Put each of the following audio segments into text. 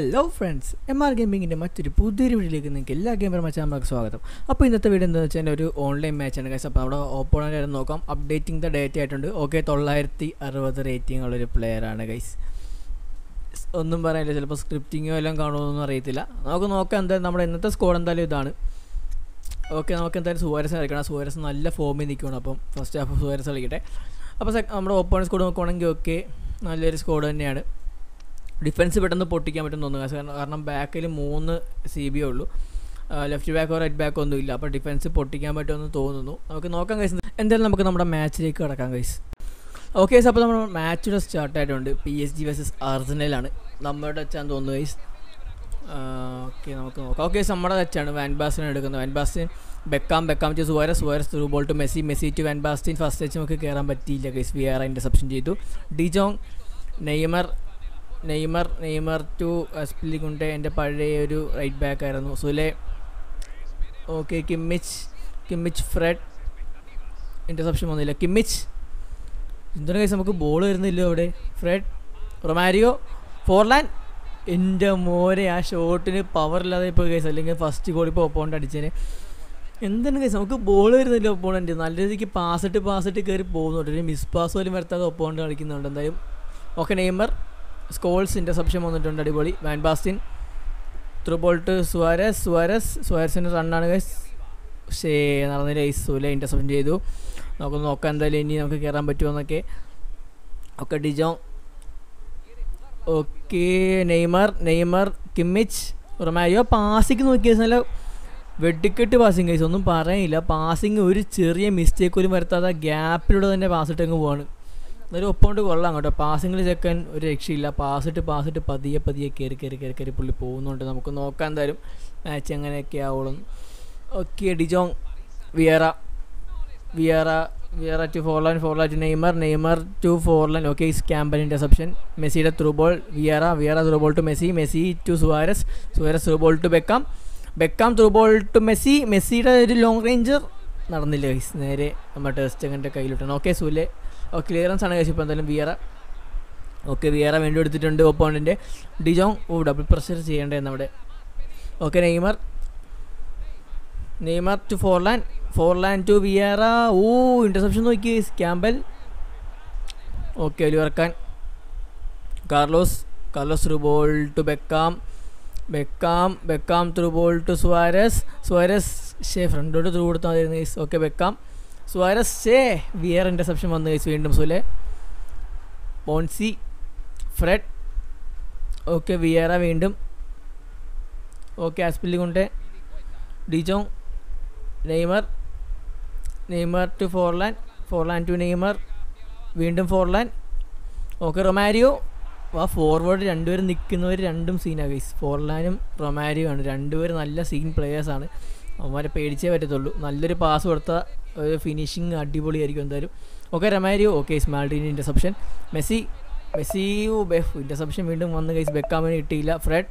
hello friends M R ഗെയിമിങ്ങിൻ്റെ മറ്റൊരു പുതിയൊരു വീഡിയോയിലേക്ക് നിങ്ങൾക്ക് എല്ലാ ഗെയിമർ മച്ചാന്മാർക്ക് സ്വാഗതം അപ്പോൾ ഇന്നത്തെ വീഡിയോ എന്താണെന്ന് വെച്ചാൽ ഒരു ഓൺലൈൻ മാച്ചാണ് ഗൈസ് അപ്പോൾ അവിടെ ഓപ്പോണൻ്റ് ആയിട്ട് നോക്കാം അപ്ഡേറ്റിംഗ് ദ ഡേറ്റ് ആയിട്ടുണ്ട് ഓക്കെ തൊള്ളായിരത്തി അറുപത് റേറ്റിംഗ് ഉള്ളൊരു പ്ലെയറാണ് ഗൈസ് ഒന്നും പറയാനില്ല ചിലപ്പോൾ സ്ക്രിപ്റ്റിങ്ങോ എല്ലാം കാണുമെന്നൊന്നും അറിയത്തില്ല നമുക്ക് നോക്കാം എന്തായാലും നമ്മുടെ ഇന്നത്തെ സ്കോഡ് എന്തായാലും ഇതാണ് ഓക്കെ നമുക്ക് എന്തായാലും സുവാരസ് കളിക്കണം സുവാരസ് നല്ല ഫോമിൽ നിൽക്കുകയാണ് അപ്പം ഫസ്റ്റ് ഹാഫ് സുവാരസ് കളിക്കട്ടെ അപ്പോൾ സെ- നമ്മുടെ ഓപ്പോണൻസ് സ്കോഡ് നോക്കുവാണെങ്കിൽ ഓക്കെ നല്ലൊരു സ്കോഡ് തന്നെയാണ് ഡിഫൻസ് പെട്ടെന്ന് പൊട്ടിക്കാൻ പറ്റും തോന്നുന്നു കാരണം കാരണം ബാക്കിൽ മൂന്ന് സി ബി ഉള്ളൂ ലെഫ്റ്റ് ബാക്കോ റൈറ്റ് ബാക്കോ ഒന്നും ഇല്ല അപ്പോൾ ഡിഫൻസ് പൊട്ടിക്കാൻ പറ്റുമെന്ന് തോന്നുന്നു നമുക്ക് നോക്കാം കഴിച്ച് എന്തായാലും നമുക്ക് നമ്മുടെ മാച്ചിലേക്ക് കിടക്കാം കഴിച്ച് ഓക്കെ ഗൈസ് അപ്പോൾ നമ്മുടെ മാച്ചിയുടെ സ്റ്റാർട്ട് ആയിട്ടുണ്ട് പി എസ് ജി വേഴ്സസ് അർജൻറ്റീനയിലാണ് നമ്മുടെ ടച്ചാന്ന് തോന്നുന്നു ഗൈസ് ഓക്കെ നമുക്ക് നോക്കാം ഓക്കെ നമ്മുടെ ടച്ചാണ് വാൻ ബാസ്റ്റിൻ എടുക്കുന്നത് Van Basten Beckham Beckham to Suarez Suarez through ball to Messi Messi to Van Basten first touch നമുക്ക് കയറാൻ പറ്റിയില്ല ഗൈസ് വി ആർ ഇൻ്റർസെപ്ഷൻ ചെയ്തു de Jong Neymar Neymar Neymar to Azpilicueta എൻ്റെ പഴയ ഒരു റൈറ്റ് ബാക്ക് ആയിരുന്നു Sule okay Kimmich Kimmich Fred interception വന്നില്ല Kimmich എന്താണ് കേസ് നമുക്ക് ബോൾ വരുന്നില്ല അവിടെ ഫ്രെഡ് റൊമാരിയോ ഫോർലാൻ എൻ്റെ മോനെ ആ ഷോട്ടിന് പവർ ഇല്ലാതെ ഇപ്പോൾ കേസ് അല്ലെങ്കിൽ ഫസ്റ്റ് ഗോൾ ഇപ്പോൾ ഒപ്പോണ്ട് അടിച്ചതിന് എന്താണ് കേസ് നമുക്ക് ബോൾ വരുന്നില്ല ഒപ്പോണൻറ്റ് നല്ല രീതിക്ക് പാസിട്ട് പാസിട്ട് കയറി പോകുന്നുണ്ട് ഒരു മിസ് പാസ് പോലും വരുത്താതെ ഒപ്പോണ്ട് കളിക്കുന്നുണ്ട് എന്തായാലും ഓക്കെ നെയ്മർ സ്കോൾസ് ഇൻ്റർസെപ്ഷൻ വന്നിട്ടുണ്ട് അടിപൊളി Van Basten through ball Suarez Suarez സുവാരസിൻ്റെ റണ്ണാണ് ഗൈസ് ഷേ നടന്നില്ല ഈ സുല ഇൻ്റർസെപ്ഷൻ ചെയ്തു നമുക്ക് നോക്കാം എന്തായാലും ഇനി നമുക്ക് കയറാൻ പറ്റുമോന്നൊക്കെ okay de Jong okay Neymar Neymar Kimmich Romario passing നോക്കിയ നല്ല വെട്ടിക്കെട്ട് പാസിങ് കൈസ് ഒന്നും പറയാനില്ല പാസിങ് ഒരു ചെറിയ മിസ്റ്റേക്ക് പോലും വരുത്താതെ ഗ്യാപ്പിലൂടെ തന്നെ പാസിട്ട് അങ്ങ് പോവാണ് എന്നാലും ഒപ്പോണ്ട് കൊള്ളാം കേട്ടോ പാസിങ്ങിൽ ചെക്കൻ ഒരു രക്ഷയില്ല പാസിട്ട് പാസിട്ട് പതിയെ പതിയെ കയറി കയറി കയറി കയറി പുള്ളി പോകുന്നുണ്ട് നമുക്ക് നോക്കാം എന്തായാലും മാച്ച് എങ്ങനെയൊക്കെ ആവുള്ളൂ okay de Jong Vieira Vieira Vieira to Forlan Forlan to Neymar Neymar to Forlan okay ക്യാമ്പൻ ഇൻ്റർസെപ്ഷൻ മെസ്സിയുടെ through ball Vieira Vieira through ball to Messi Messi to Suarez Suarez through ball to Beckham Beckham through ball to Messi മെസ്സിയുടെ ഒരു long ranger നടന്നില്ല guys നേരെ നമ്മുടെ ടെസ്റ്റങ്ങൻ്റെ കയ്യിലിട്ടാണ് okay Sule ഓ ക്ലിയറൻസ് ആണ് കഴിച്ചപ്പോൾ എന്തായാലും വിയറ ഓക്കെ വിയറ വേണ്ടി എടുത്തിട്ടുണ്ട് ഒപ്പോണൻ്റെ ഡിജോങ് ഓ ഡബിൾ പ്രഷർ ചെയ്യേണ്ടത് നമ്മുടെ okay Neymar Neymar to Forlan Forlan to Vieira ഓ ഇൻ്റർസെപ്ഷൻ നോക്കി Campbell okay Oliver Kahn Carlos Carlos through ball to Beckham Beckham Beckham through ball to Suarez Suarez ഷേ ഫ്രണ്ടോട്ട് ത്രൂ കൊടുത്താൽ മതിയായിരുന്നു ഓക്കെ ബെക്കാം സുവാരസ് ഷേ Vieira interception വന്നു guys വീണ്ടും Sule പോൺസി ഫ്രെഡ് ഓക്കെ വിയറ വീണ്ടും okay Azpilicueta de Jong Neymar Neymar to Forlan Forlan to Neymar വീണ്ടും ഫോർലാൻ ഓക്കെ റൊമാരിയോ ആ ഫോർവേഡ് രണ്ടുപേരും നിൽക്കുന്നവർ രണ്ടും സീനാണ് ഗൈസ് ഫോർലാനും റൊമാരിയോ ആണ് രണ്ടുപേരും നല്ല സീൻ പ്ലെയേഴ്സാണ് അവന്മാരെ പേടിച്ചേ പറ്റത്തുള്ളൂ നല്ലൊരു പാസ് കൊടുത്ത ഒരു ഫിനിഷിങ് അടിപൊളിയായിരിക്കും എന്തായാലും ഓക്കെ റൊമാരിയോ ഓക്കെ സ്മാൾഡീൻ ഇൻ്റർസെപ്ഷൻ മെസ്സി മെസ്സി ബെഫ് ഇൻ്റർസെപ്ഷൻ വീണ്ടും വന്ന് ഗൈസ് ബെക്കാമിന് കിട്ടിയില്ല ഫ്രെഡ്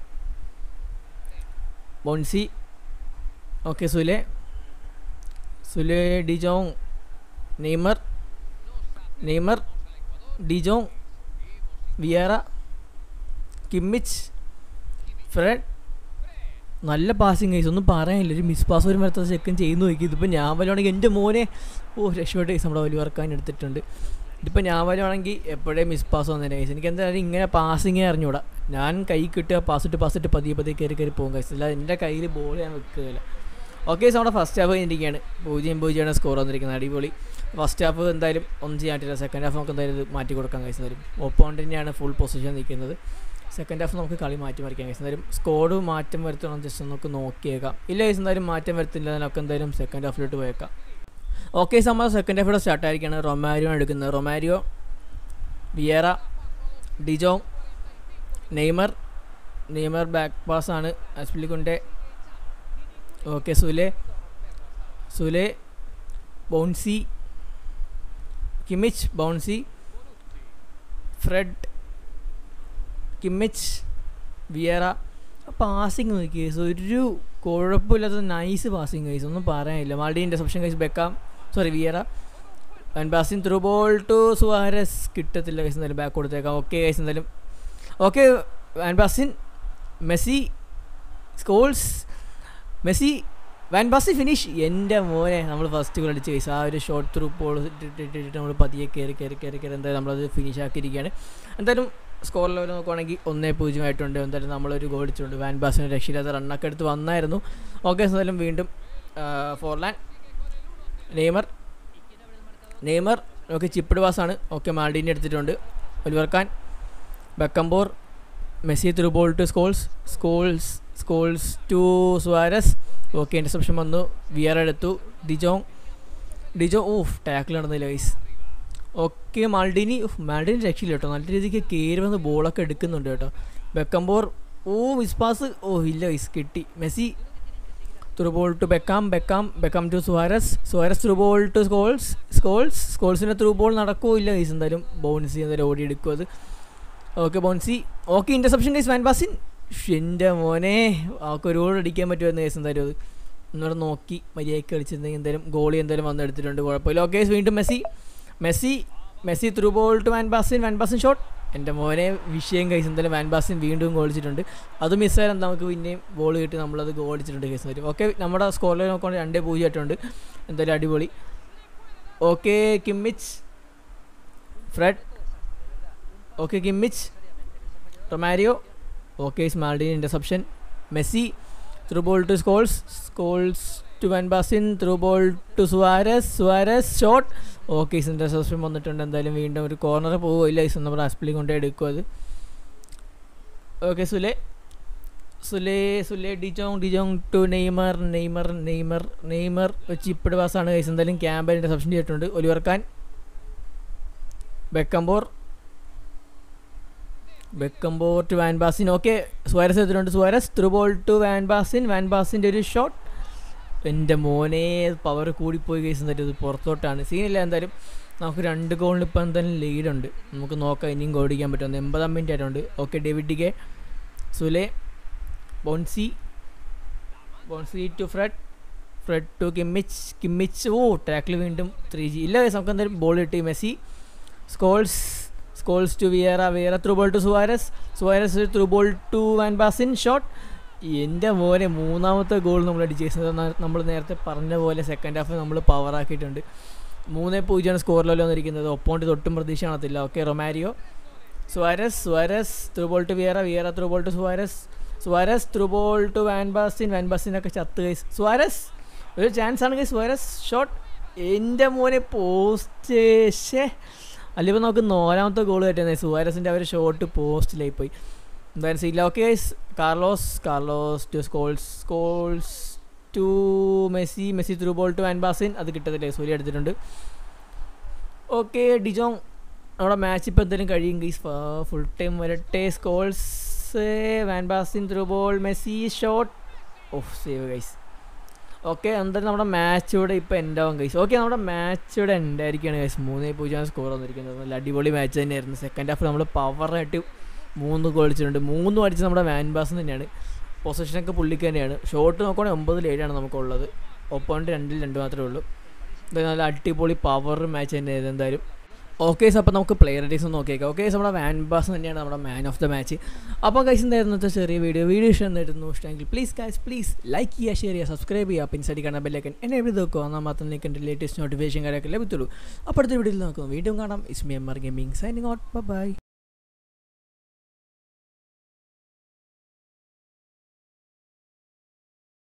ബോൺസി okay Sule Sule de Jong Neymar Neymar de Jong Vieira Kimmich Fred നല്ല പാസിങ് കേസ് ഒന്നും പറയാനില്ല ഒരു മിസ് പാസ് വരും വരത്ത ചെക്കൻ ചെയ്യുന്നു നോക്കി ഇതിപ്പോൾ ഞാൻ വലുവാണെങ്കിൽ എൻ്റെ മോനെ ഓ രക്ഷപ്പെട്ട കേസ് നമ്മുടെ വലിയ വർക്കാൻ എടുത്തിട്ടുണ്ട് ഇതിപ്പോൾ ഞാൻ വലുവാണെങ്കിൽ എപ്പോഴേ മിസ് പാസ് വന്നതിൻ്റെ കേസ് എനിക്ക് എന്തായാലും ഇങ്ങനെ പാസിങ്ങേ അറിഞ്ഞൂടാ ഞാൻ കൈ കിട്ടുക പാസിട്ട് പാസിട്ട് പതിയെ പതിയെ കയറി കയറി പോകും കേസ് അല്ല എൻ്റെ കയ്യിൽ ബോൾ ഞാൻ വെക്കുകയില്ല ഓക്കെ നമ്മുടെ ഫസ്റ്റ് ഹാഫ് കഴിഞ്ഞിരിക്കുകയാണ് പൂജ്യം പൂജ്യമാണ് സ്കോർ വന്നിരിക്കുന്നത് അടിപൊളി ഫസ്റ്റ് ഹാഫ് എന്തായാലും ഒന്നും ചെയ്യാൻ പറ്റില്ല സെക്കൻഡ് ഹാഫ് നമുക്ക് എന്തായാലും ഇത് മാറ്റി കൊടുക്കാൻ കഴിച്ചു തരും ഓപ്പോണ്ടിൻ്റെയാണ് ഫുൾ പൊസിഷൻ നിൽക്കുന്നത് സെക്കൻഡ് ഹാഫ് നമുക്ക് കളി മാറ്റി മറിക്കാൻ കഴിച്ചു എന്തായാലും സ്കോഡ് മാറ്റം വരുത്തണം ജസ്റ്റ് നമുക്ക് നോക്കിയേക്കാം ഇല്ല കേസ് എന്തായാലും മാറ്റം വരുത്തില്ല നമുക്ക് എന്തായാലും സെക്കൻഡ് ഹാഫിലോട്ട് പോയേക്കാം ഓക്കെ നമ്മൾ സെക്കൻഡ് ഹാഫിലൂടെ സ്റ്റാർട്ട് ആയിരിക്കുകയാണ് റൊമാരിയോ എടുക്കുന്നത് Romario Vieira de Jong Neymar Neymar back pass ആണ് അസ്പിലിക്കുണ്ടെ ഓക്കെ സുലെ സുലെ ബൗൺസി കിമിച്ച് ബൗൺസി ഫ്രെഡ് കിമ്മിച്ച് വിയറ പാസിങ് നോക്കി കേസ് ഒരു കുഴപ്പമില്ലാത്ത നൈസ് പാസിങ് കേസ് ഒന്നും പറയാനില്ല Maldini interception guys Beckham sorry Vieira and Basten through ball to Suarez കിട്ടത്തില്ല guys എന്തായാലും ബാക്ക് കൊടുത്തേക്കാം ഓക്കെ കേസ് എന്തായാലും okay and Basten Messi Scholes Messi van Basten finish എൻ്റെ മോനെ നമ്മൾ ഫസ്റ്റ് ഗോൾ അടിച്ച് കഴിച്ചു ആ ഒരു ഷോർട്ട് ത്രൂ ബോൾ ഇട്ടിട്ട് നമ്മൾ പതിയെ കയറി കയറി കയറി കയറി എന്തായാലും നമ്മളത് ഫിനിഷ് ആക്കിയിരിക്കുകയാണ് എന്തായാലും സ്കോർ ലെവൽ നോക്കുവാണെങ്കിൽ ഒന്നേ പൂജ്യമായിട്ടുണ്ട് എന്തായാലും നമ്മളൊരു ഗോൾ അടിച്ചിട്ടുണ്ട് വാൻ ബാസിന് രക്ഷയില്ലാത്ത റണ്ണൊക്കെ എടുത്ത് വന്നായിരുന്നു ഓക്കെ എന്തായാലും വീണ്ടും Forlan Neymar Neymar okay chipped പാസ്സാണ് ഓക്കെ മാൾഡീനെ എടുത്തിട്ടുണ്ട് Oliver Kahn Beckenbauer Messi through ball to Scholes Scholes Scholes to Suarez okay interception വന്നു വിയർ എടുത്തു ഡിജോങ് ഡിജോ ഓഫ് ടാക്കിൾ നടന്നില്ല വൈസ് ഓക്കെ മാൾഡിനി മാൾഡിനി രക്ഷയില്ല കേട്ടോ നല്ല രീതിക്ക് കയറി വന്ന് ബോളൊക്കെ എടുക്കുന്നുണ്ട് കേട്ടോ ബെക്കംബോർ ഓ വിസ്പാസ് ഓ ഇല്ല വൈസ് കിട്ടി Messi through ball to Beckham Beckham Beckham to Suarez Suarez through ball to Scholes Scholes സ്കോൾസിൻ്റെ ത്രൂ ബോൾ നടക്കുമോ ഇല്ല വൈസ് എന്തായാലും ബൗൺസി എന്തായാലും ഓടി എടുക്കും അത് ഓക്കെ ബൗൺസി okay interception guys Van Basten എൻ്റെ മോനെ അവൾക്ക് ഒരു ഗോൾ അടിക്കാൻ പറ്റുമെന്ന് കേസ് എന്തായാലും അത് ഒന്നുകൂടെ നോക്കി മര്യാദയ്ക്ക് കളിച്ചിരുന്നെങ്കിൽ എന്തായാലും ഗോളി എന്തായാലും വന്ന് എടുത്തിട്ടുണ്ട് കുഴപ്പമില്ല ഓക്കെ വീണ്ടും Messi Messi Messi through ball to van Basten Van Basten shot എൻ്റെ മോനെ വിഷയം കഴിച്ച് എന്തായാലും വാൻ ബാസിൻ വീണ്ടും ഗോൾ അടിച്ചിട്ടുണ്ട് അത് മിസ്സായാലും നമുക്ക് പിന്നെയും ബോൾ കിട്ടി നമ്മളത് ഗോൾ അടിച്ചിട്ടുണ്ട് കേസ് വരും ഓക്കെ നമ്മുടെ സ്കോറിൽ നോക്കുകയാണെങ്കിൽ രണ്ടേ പൂജ്യം ആയിട്ടുണ്ട് എന്തായാലും അടിപൊളി okay Kimmich Fred okay Kimmich Romario okay Maldini interception Messi through ball to Scholes Scholes to van Basten through ball to Suarez Suarez shot okay interception വന്നിട്ടുണ്ട് എന്തായാലും വീണ്ടും ഒരു കോർണർ പോവില്ല ഇസ് നമ്മുടെ ആസ്പിളി കൊണ്ടേ എടുക്കും അത് okay Sule Sule Sule de Jong de Jong to Neymar Neymar Neymar Neymar വെച്ച് ഇപ്പോഴും പാസ്സാണ് കൈസ് എന്തായാലും ക്യാമ്പൽ ഇൻ്റർസെപ്ഷൻ ചെയ്തിട്ടുണ്ട് Oliver Kahn Beckenbauer Beckenbauer to van Basten okay Suarez എടുത്തിട്ടുണ്ട് Suarez through ball to van Basten van ബാസിൻ്റെ ഒരു ഷോട്ട് എൻ്റെ മോനെ പവർ കൂടിപ്പോയി കേസ് എന്തായാലും ഇത് പുറത്തോട്ടാണ് സീനില്ല എന്തായാലും നമുക്ക് രണ്ട് ഗോളിന് ഇപ്പം എന്തായാലും ലീഡുണ്ട് നമുക്ക് നോക്കാം ഇനിയും ഗോൾ അടിക്കാൻ പറ്റുമെന്ന് എൺപതാം മിനിറ്റ് ആയിട്ടുണ്ട് ഓക്കെ ഡേവിഡ് ഡിഗെ സുലേ ബോൺസി ബോൺസി to Fred Fred to Kimmich Kimmich oh tackle വീണ്ടും ത്രീ ജി ഇല്ല guys, നമുക്ക് എന്തായാലും ബോൾ കിട്ടി Messi Scholes Scholes to Vieira Vieira through ball to Suarez Suarez through ball to van Basten shot എൻ്റെ മോനെ മൂന്നാമത്തെ ഗോൾ നമ്മൾ അടിച്ചത് നമ്മൾ നേരത്തെ പറഞ്ഞ പോലെ സെക്കൻഡ് ഹാഫ് നമ്മൾ പവർ ആക്കിയിട്ടുണ്ട് മൂന്ന് പൂജ്യമാണ് സ്കോറിലല്ലോ വന്നിരിക്കുന്നത് ഒപ്പോണ്ട് തൊട്ടും പ്രതീക്ഷ കാണത്തില്ല okay Romario Suarez Suarez through ball to Vieira Vieira through ball to Suarez Suarez through ball to van Basten Van ബാസിനൊക്കെ ചത്ത് കൈസ് സുവാരസ് ഒരു ചാൻസ് ആണ് കൈസ് സുവാരസ് ഷോട്ട് എൻ്റെ മോനെ പോസ്റ്റ് ഷേ അല്ലെങ്കിൽ നമുക്ക് നാലാമത്തെ ഗോൾ പറ്റുന്നത് സുവാരസിൻ്റെ അവർ ഷോട്ട് പോസ്റ്റിലായി പോയി എന്തായാലും സീല okay Carlos Carlos to Scholes Scholes to Messi Messi through ball to van Basten അത് കിട്ടത്തില്ലേ സൂര്യ എടുത്തിട്ടുണ്ട് ഓക്കെ ഡിജോങ് നമ്മുടെ മാച്ച് ഇപ്പോൾ എന്തെങ്കിലും കഴിയും ഗൈസ് ഫുൾ ടൈം വരട്ടെ Scholes Van Basten through ball Messi shot off save guys okay എന്തായാലും നമ്മുടെ മാച്ച് ഇവിടെ ഇപ്പോൾ എൻ്റെ ആവും ഗൈസ് ഓക്കെ നമ്മുടെ മാച്ച് ഇവിടെ എൻ്റെ ആയിരിക്കുകയാണ് ഗൈസ് മൂന്നേ പൂജ്യം സ്കോർ വന്നിരിക്കുന്നത് നല്ല അടിപൊളി മാച്ച് തന്നെയായിരുന്നു സെക്കൻഡ് ഹാഫ് നമ്മൾ പവറായിട്ട് മൂന്ന് ഗോൾ അടിച്ചിട്ടുണ്ട് മൂന്നും അടിച്ച് നമ്മുടെ വാൻ ബാസ് തന്നെയാണ് പൊസിഷനൊക്കെ പുള്ളിക്ക് തന്നെയാണ് ഷോട്ട് നോക്കുകയാണെങ്കിൽ ഒമ്പതിൽ ഏഴാണ് നമുക്കുള്ളത് ഒപ്പോണ്ട് രണ്ടിൽ രണ്ട് മാത്രമേ ഉള്ളൂ ഇത് നല്ല അടിപൊളി പവർ മാച്ച് തന്നെയായിരുന്നു എന്തായാലും ഓക്കെ അപ്പോൾ നമുക്ക് പ്ലെയർ ഡേസ് ഒന്ന് നോക്കിയേക്കാം ഓക്കെ നമ്മുടെ വാൻ ബാസ് തന്നെയാണ് നമ്മുടെ മാൻ ഓഫ് ദ മാച്ച് അപ്പോൾ കൈസ് എന്തായിരുന്നു ചെറിയ വീഡിയോ വീഡിയോ ഇഷ്ടം എന്നായിരുന്നു ഇഷ്ടമെങ്കിൽ പ്ലീസ് ഗൈസ് പ്ലീസ് ലൈക്ക് ചെയ്യുക ഷെയർ ചെയ്യുക സബ്സ്ക്രൈബ് ചെയ്യുക പിന്നെ സൈഡിൽ കാണാൻ ബെല്ലൈക്കൻ എന്നെ എവിടെ നോക്കുക എന്നാൽ മാത്രം നിങ്ങൾക്ക് എൻ്റെ ലേറ്റസ്റ്റ് നോട്ടിഫിക്കേഷൻ കാര്യമൊക്കെ ലഭിച്ചുള്ളൂ അപ്പോൾ അടുത്ത വീഡിയോയിൽ നോക്കും വീണ്ടും കാണാം is me M R gaming signing out by